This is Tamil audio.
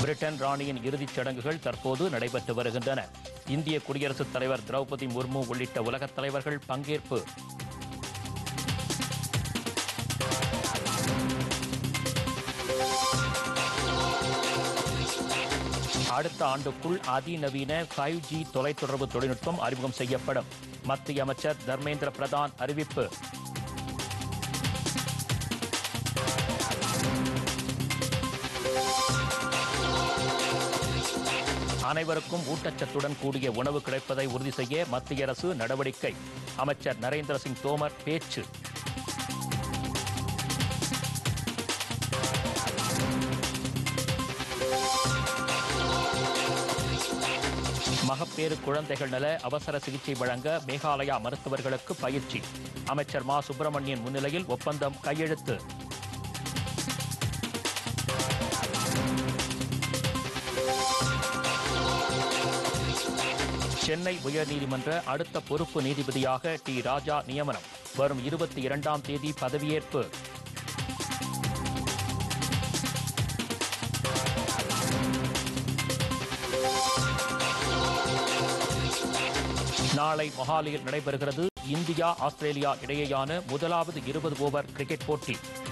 பிரிட்டன் ராணியின் இறுதிச் சடங்குகள் தற்போது நடைபெற்று வருகின்றன இந்திய குடியரசுத் தலைவர் திரௌபதி முர்மு உள்ளிட்ட உலகத் தலைவர்கள் பங்கேற்பு அடுத்த ஆண்டுக்குள் அதிநவீன ஃபைவ் ஜி தொலைத்தொடர்பு தொழில்நுட்பம் அறிமுகம் செய்யப்படும் மத்திய அமைச்சர் தர்மேந்திர பிரதான் அறிவிப்பு அனைவருக்கும் ஊட்டச்சத்துடன் கூடிய உணவு கிடைப்பதை உறுதி செய்ய மத்திய அரசு நடவடிக்கை அமைச்சர் நரேந்திர சிங் தோமர் பேச்சு மகப்பேறு குழந்தைகள் நல அவசர சிகிச்சை வழங்க மேகாலயா மருத்துவர்களுக்கு பயிற்சி அமைச்சர் மா சுப்பிரமணியன் முன்னிலையில் ஒப்பந்தம் கையெழுத்து சென்னை உயர்நீதிமன்ற அடுத்த பொறுப்பு நீதிபதியாக டி ராஜா நியமனம் வரும் இருபத்தி இரண்டாம் தேதி பதவியேற்பு நாளை மொஹாலியில் நடைபெறுகிறது இந்தியா ஆஸ்திரேலியா இடையேயான முதலாவது இருபது ஓவர் கிரிக்கெட் போட்டி